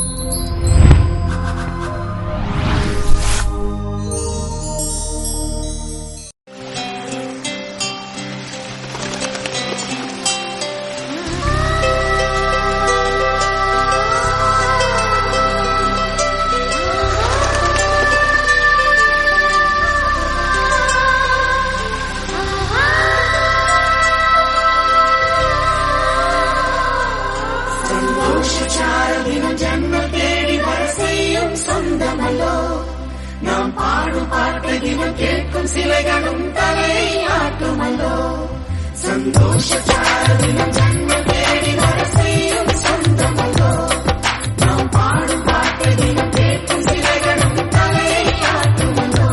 சந்தோஷச்சாரதினம் ஜன்ம தேடி வர செய்யும் சொந்தமல்லோ நாம் பாடும் பாட்டை தினம் கேட்கும் சிலைகளும் தலையை ஆட்டுமல்லோ சந்தோஷச்சாரதினம் ஜன்ம தேடி வர செய்யும் சொந்தமல்லோ நாம் பாடும் பாட்டை தினம் கேட்கும் சிலைகளும் தலையை ஆட்டுமல்லோ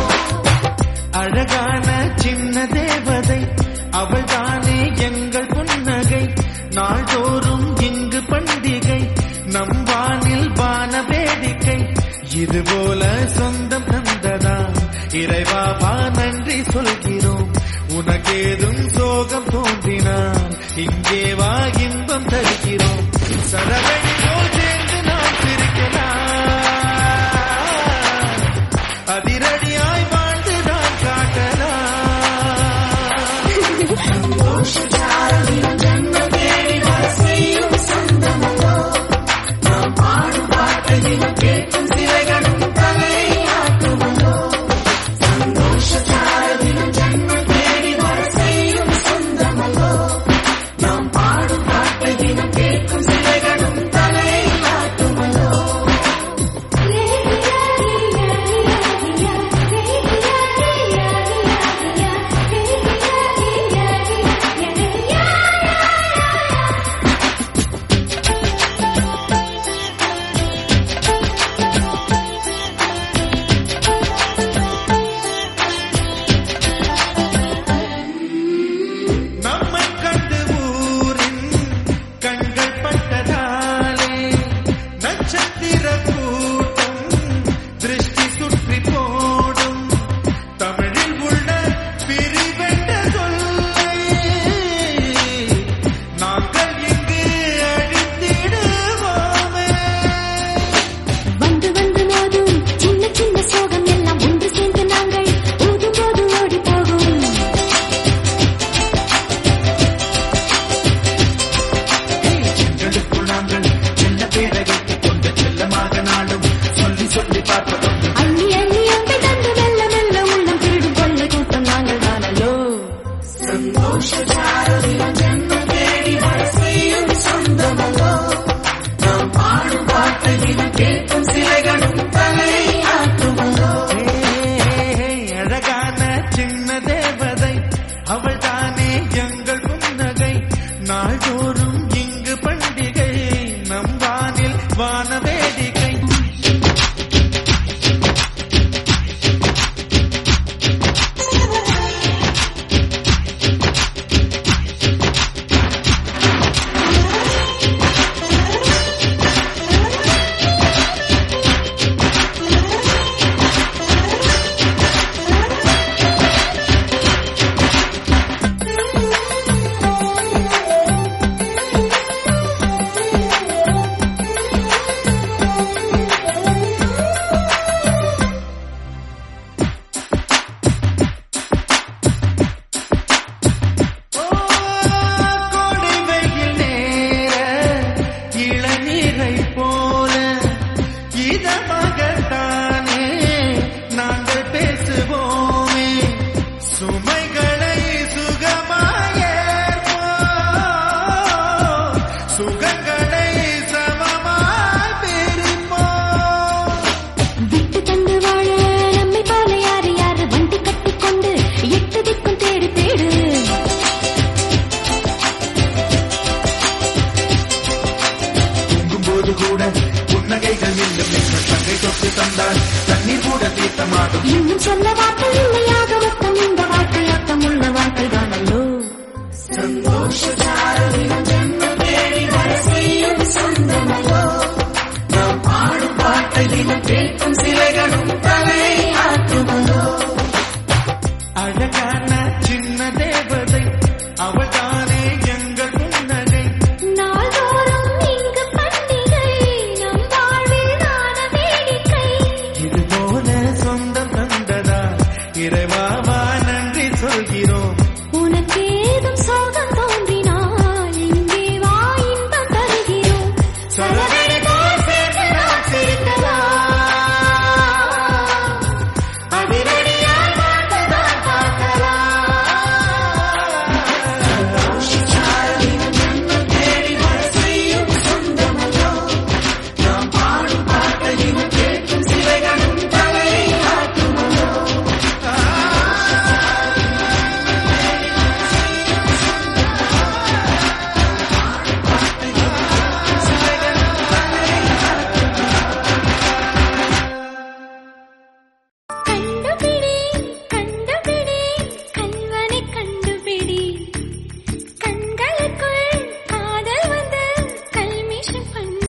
அழகான சின்ன தேவதை அவள் தானே எங்கள் புன்னகை நாள்தோறும் இங்கு பண்டிகை நம் வானில் வான வேடிக்கை இது போல சொந்தம் தந்ததா இறைவாவா நன்றி சொல்கிறோம் உனக்கேதும் சோகம் தோன்றினால் இங்கே வா இன்பம் தருகிறோம் சரவணி போல் சேர்ந்து நாம் சிரிக்கலாம் அதிரடியாய் வாழ்ந்துதான் காட்டலாம் சந்தோஷச்சாரதினம் ஜன்ம தேடி வர செய்யும் சொந்தமல்லோ நாம் பாடும் பாட்டை தினம் கேட்கும் சிலைகளும் தலையை ஆட்டுமல்லோ சந்தோஷச்சாரதினம் ஜன்ம தேடி வர செய்யும் சொந்தமல்லோ நாம் பாடும் பாட்டை தினம் கேட்கும் சிலைகளும் தலையை ஆட்டுமல்லோ நம்மை கண்டு ஊரின் கண்கள் பட்டதாலே நட்சத்திர கூட்டம் திருஷ்டி சுற்றி போடும் தமிழில் உள்ள பிரிவென்ற சொல்லை நாங்கள் இங்கு அழித்திடுவோமே வந்து வந்து மோதும் சின்ன சின்ன சோகம் எல்லாம் ஒன்று சேர்ந்து நாங்கள் ஊதும் போது ஓடி போகும் எங்களுக்குள் நாங்கள் செல்ல பேரை வைத்துக் கொண்டு செல்லமாக நாடும் சொல்லி சொல்லி பார்ப்பதும் அள்ளி அள்ளி அம்பை தந்து மெல்ல மெல்ல உள்ளம் திருடும் கொள்ளை கூட்டம் நாங்கள் தானல்லோ சந்தோஷச்சாரதினம் ஜன்ம தேடி வர செய்யும் சொந்தமல்லோ நாம் பாடும் பாட்டை தினம் கேட்கும் சிலைகளும் தலையை ஆட்டுமல்லோ ஏய், அழகான சின்ன தேவதை அவள் தானே எங்கள் புன்னகை நாள்தோறும் இங்கு பண்டிகை நம் வானில் வான வேடிக்கை ஓ, கோடை வெயில் நேர இளநீரை போல இதமாகத்தானே நாங்கள் பேசுவோமே சுமைகளை சுகமாயேற்போம் சுகங்களை சமமாய் பிரிப்போம் விட்டு தந்து வாழ நம்மை போல யாரு யாரு வண்டி கட்டிக்கொண்டு எட்டு திக்கும் தேடு தேடு தூங்கும்போது கூட புன்னகைகள் மீண்டும் எங்கள் தங்கை தொட்டு தந்தால் தண்ணீர் கூட தீர்த்தமாடும் இன்னும் சொல்ல வார்த்தை இல்லையா